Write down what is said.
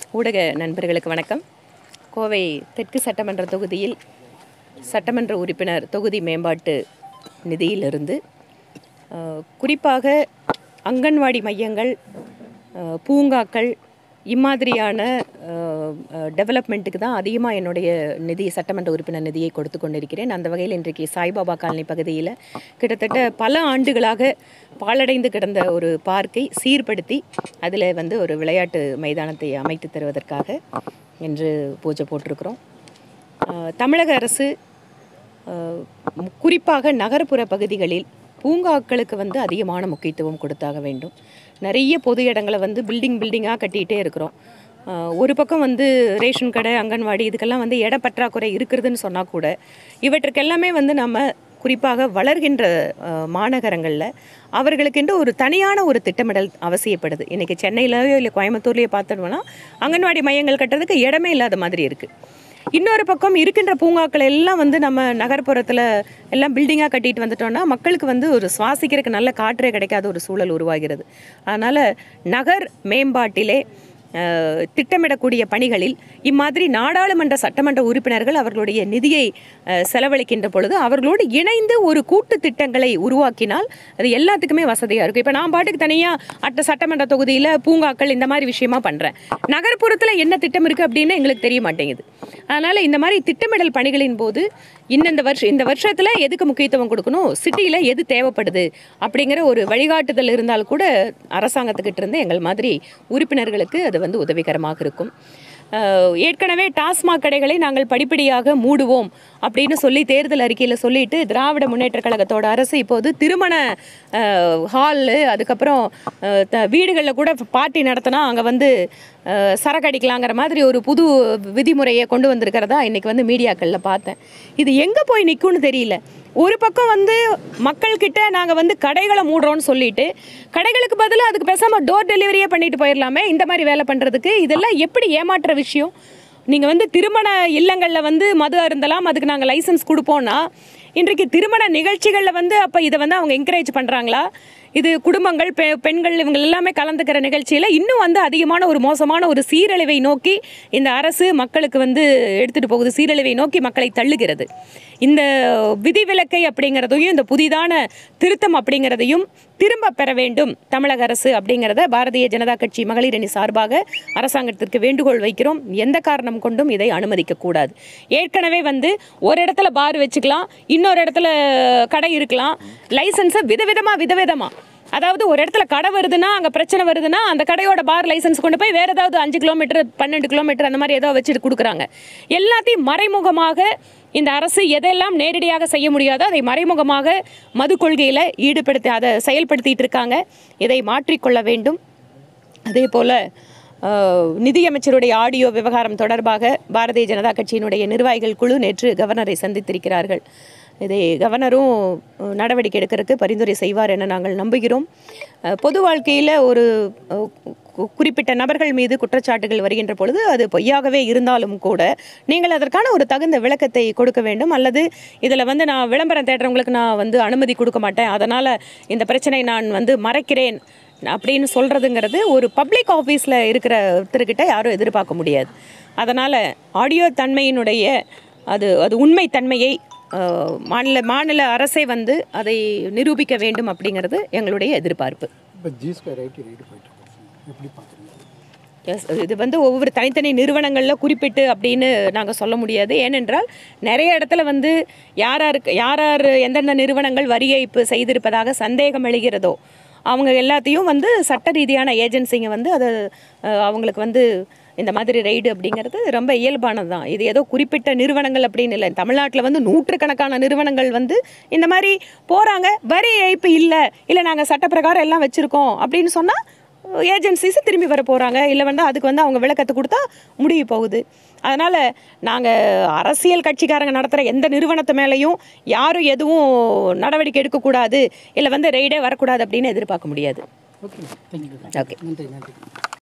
ஊடக நண்பர்களுக்கு வணக்கம் கோவை தெற்கு சட்டமன்ற தொகுதியில் சட்டமன்ற உறுப்பினர் தொகுதி மேம்பாட்டு நிதியிலிருந்து அஹ், குறிப்பாக அங்கன்வாடி மையங்கள் அஹ், பூங்காக்கள் இம்மாதிரியான டெவலப்மெண்ட்டுக்கு தான் அதிகமாக என்னுடைய நிதி சட்டமன்ற உறுப்பினர் நிதியை கொடுத்து கொண்டிருக்கிறேன் அந்த வகையில் இன்றைக்கு சாய்பாபா காலனி பகுதியில் கிட்டத்தட்ட பல ஆண்டுகளாக பாழடைந்து கிடந்த ஒரு பார்க்கை சீர்படுத்தி அதில் வந்து ஒரு விளையாட்டு மைதானத்தை அமைத்து தருவதற்காக இன்று பூஜை போட்டிருக்கிறோம் அஹ், தமிழக அரசு அஹ், மு- குறிப்பாக நகர்ப்புற பகுதிகளில் பூங்காக்களுக்கு வந்து அதிகமான முக்கியத்துவம் கொடுத்தாக வேண்டும் நிறைய பொது இடங்களை வந்து பில்டிங் பில்டிங்காக கட்டிகிட்டே இருக்கிறோம் அஹ், ஒரு பக்கம் வந்து ரேஷன் கடை அங்கன்வாடி இதுக்கெல்லாம் வந்து இட பற்றாக்குறை இருக்கிறதுன்னு சொன்னால் கூட இவற்றுக்கெல்லாமே வந்து நம்ம குறிப்பாக வளர்கின்ற அஹ், மாநகரங்களில் அவர்களுக்கென்று ஒரு தனியான ஒரு திட்டமிடல் அவசியப்படுது இன்றைக்கி சென்னையிலயோ இல்லை கோயம்புத்தூர்லேயோ பார்த்தோம்னா அங்கன்வாடி மையங்கள் கட்டுறதுக்கு இடமே இல்லாத மாதிரி இருக்குது இன்னொரு பக்கம் இருக்கின்ற பூங்காக்கள் எல்லாம் வந்து நம்ம நகர்ப்புறத்தில் எல்லாம் பில்டிங்காக கட்டிட்டு வந்துட்டோம்னா மக்களுக்கு வந்து ஒரு சுவாசிக்கிறதுக்கு நல்ல காற்றே கிடைக்காத ஒரு சூழல் உருவாகிறது அதனால் நகர் மேம்பாட்டிலே அஹ், திட்டமிடக்கூடிய பணிகளில் இம்மாதிரி நாடாளுமன்ற சட்டமன்ற உறுப்பினர்கள் அவர்களுடைய நிதியை அஹ், செலவழிக்கின்ற பொழுது அவர்களோடு இணைந்து ஒரு கூட்டு திட்டங்களை உருவாக்கினால் அது எல்லாத்துக்குமே வசதியாக இருக்கும் இப்போ நான் பாட்டுக்கு தனியாக அட்ட சட்டமன்ற தொகுதியில் பூங்காக்கள் இந்த மாதிரி விஷயமா பண்ணுறேன் நகர்ப்புறத்தில் என்ன திட்டம் இருக்குது அப்படின்னு எங்களுக்கு தெரிய மாட்டேங்குது அதனால் இந்த மாதிரி திட்டமிடல் பணிகளின் போது இந்தந்த வருஷம் இந்த வருஷத்தில் எதுக்கு முக்கியத்துவம் கொடுக்கணும் சிட்டியில் எது தேவைப்படுது அப்படிங்கிற ஒரு வழிகாட்டுதல் இருந்தால் கூட அரசாங்கத்துக்கிட்ட இருந்து எங்கள் மாதிரி உறுப்பினர்களுக்கு அது வந்து உதவிகரமாக இருக்கும் அஹ், ஏற்கனவே டாஸ்மாக் கடைகளை நாங்கள் படிப்படியாக மூடுவோம் அப்படின்னு சொல்லி தேர்தல் அறிக்கையில் சொல்லிட்டு திராவிட முன்னேற்ற கழகத்தோட அரசு இப்போது திருமண ஹாலு அதுக்கப்புறம் அஹ், த- வீடுகளில் கூட பார்ட்டி நடத்தினா அங்கே வந்து அஹ், சரக்கு அடிக்கலாங்கிற மாதிரி ஒரு புது விதிமுறையை கொண்டு வந்திருக்கிறதா இன்னைக்கு வந்து மீடியாக்களில் பார்த்தேன் இது எங்கே போய் நிற்கும்னு தெரியல ஒரு பக்கம் வந்து மக்கள்கிட்ட நாங்கள் வந்து கடைகளை மூடுறோம்னு சொல்லிட்டு கடைகளுக்கு பதிலாக அதுக்கு பேசாமல் டோர் டெலிவரியே பண்ணிட்டு போயிடலாமே இந்த மாதிரி வேலை பண்ணுறதுக்கு இதெல்லாம் எப்படி ஏமாற்ற விஷயம் நீங்கள் வந்து திருமண இல்லங்களில் வந்து மது அருந்தலாம் அதுக்கு நாங்கள் லைசன்ஸ் கொடுப்போம்னா இன்றைக்கு திருமண நிகழ்ச்சிகளில் வந்து அப்போ இதை வந்து அவங்க என்கரேஜ் பண்ணுறாங்களா இது குடும்பங்கள் பெ பெண்கள் இவங்க எல்லாமே கலந்துக்கிற நிகழ்ச்சியில் இன்னும் வந்து அதிகமான ஒரு மோசமான ஒரு சீரழிவை நோக்கி இந்த அரசு மக்களுக்கு வந்து எடுத்துகிட்டு போகுது சீரழிவை நோக்கி மக்களை தள்ளுகிறது இந்த விதிவிலக்கை அப்படிங்கிறதையும் இந்த புதிதான திருத்தம் அப்படிங்கிறதையும் திரும்ப பெற வேண்டும் தமிழக அரசு அப்படிங்கிறத பாரதிய ஜனதா கட்சி மகளிர் அணி சார்பாக அரசாங்கத்திற்கு வேண்டுகோள் வைக்கிறோம் எந்த காரணம் கொண்டும் இதை அனுமதிக்க கூடாது ஏற்கனவே வந்து ஒரு இடத்துல பார் வச்சுக்கலாம் இன்னொரு இடத்துல கடை இருக்கலாம் லைசன்ஸை விதவிதமாக விதவிதமாக அதாவது ஒரு இடத்துல கடை வருதுன்னா அங்கே பிரச்சனை வருதுன்னா அந்த கடையோட பார் லைசன்ஸ் கொண்டு போய் வேற ஏதாவது அஞ்சு கிலோமீட்டர் பன்னெண்டு கிலோமீட்டர் அந்த மாதிரி ஏதோ வச்சுட்டு கொடுக்குறாங்க எல்லாத்தையும் மறைமுகமாக இந்த அரசு எதெல்லாம் நேரடியாக செய்ய முடியாதோ அதை மறைமுகமாக மது கொள்கையில் ஈடுபடுத்தி அதை செயல்படுத்திட்டு இருக்காங்க இதை மாற்றிக்கொள்ள வேண்டும் அதே போல் நிதியமைச்சருடைய ஆடியோ விவகாரம் தொடர்பாக பாரதிய ஜனதா கட்சியினுடைய நிர்வாகிகள் குழு நேற்று கவர்னரை சந்தித்திருக்கிறார்கள் இதை கவர்னரும் அஹ், நடவடிக்கை எடுக்கிறதுக்கு பரிந்துரை செய்வார் என நாங்கள் நம்புகிறோம் அஹ், பொது வாழ்க்கையில் ஒரு அஹ், கு- குறிப்பிட்ட நபர்கள் மீது குற்றச்சாட்டுகள் வருகின்ற பொழுது அது பொய்யாகவே இருந்தாலும் கூட நீங்கள் அதற்கான ஒரு தகுந்த விளக்கத்தை கொடுக்க வேண்டும் அல்லது இதில் வந்து நான் விளம்பரம் தேடுறவங்களுக்கு நான் வந்து அனுமதி கொடுக்க மாட்டேன் அதனால் இந்த பிரச்சனை நான் வந்து மறைக்கிறேன் அப்படின்னு சொல்கிறதுங்கிறது ஒரு பப்ளிக் ஆஃபீஸில் இருக்கிற ஒருத்தர்கிட்ட யாரும் எதிர்பார்க்க முடியாது அதனால் ஆடியோ தன்மையினுடைய அது அது உண்மை தன்மையை அஹ், மாநில மாநில அரசே வந்து அதை நிரூபிக்க வேண்டும் அப்படிங்கிறது எங்களுடைய எதிர்பார்ப்பு இப்போ ஜி ஸ்கொயர் ஐடி ரைடு போயிட்டு இருக்கோம் எப்படி பார்க்குறீங்க எஸ் இது வந்து ஒவ்வொரு தனித்தனி நிறுவனங்களில் குறிப்பிட்டு அப்படின்னு நாங்கள் சொல்ல முடியாது ஏனென்றால் நிறைய இடத்துல வந்து யார் யாருக்கு யார் யார் எந்தெந்த நிறுவனங்கள் வரி ஏய்ப்பு செய்திருப்பதாக சந்தேகம் எழுகிறதோ அவங்க எல்லாத்தையும் வந்து சட்ட ரீதியான ஏஜென்சிங்க வந்து அதை அஹ், அவங்களுக்கு வந்து இந்த மாதிரி ரைடு அப்படிங்கிறது ரொம்ப இயல்பானது தான் இது ஏதோ குறிப்பிட்ட நிறுவனங்கள் அப்படின்னு இல்லை தமிழ்நாட்டில் வந்து நூற்றுக்கணக்கான நிறுவனங்கள் வந்து இந்த மாதிரி போகிறாங்க வரி ஏய்ப்பு இல்லை இல்லை நாங்கள் சட்டப்பிரகாரம் எல்லாம் வச்சுருக்கோம் அப்படின்னு சொன்னால் ஏஜென்சிஸ் திரும்பி வர போகிறாங்க இல்லை வந்து அதுக்கு வந்து அவங்க விளக்கத்தை கொடுத்தா முடிய போகுது அதனால் நாங்கள் அரசியல் கட்சிக்காரங்க நடத்துகிற எந்த நிறுவனத்து மேலேயும் யாரும் எதுவும் நடவடிக்கை எடுக்கக்கூடாது இல்லை வந்து ரெய்டே வரக்கூடாது அப்படின்னு எதிர்பார்க்க முடியாது ஓகே தேங்க்யூ ஓகே நன்றி நன்றி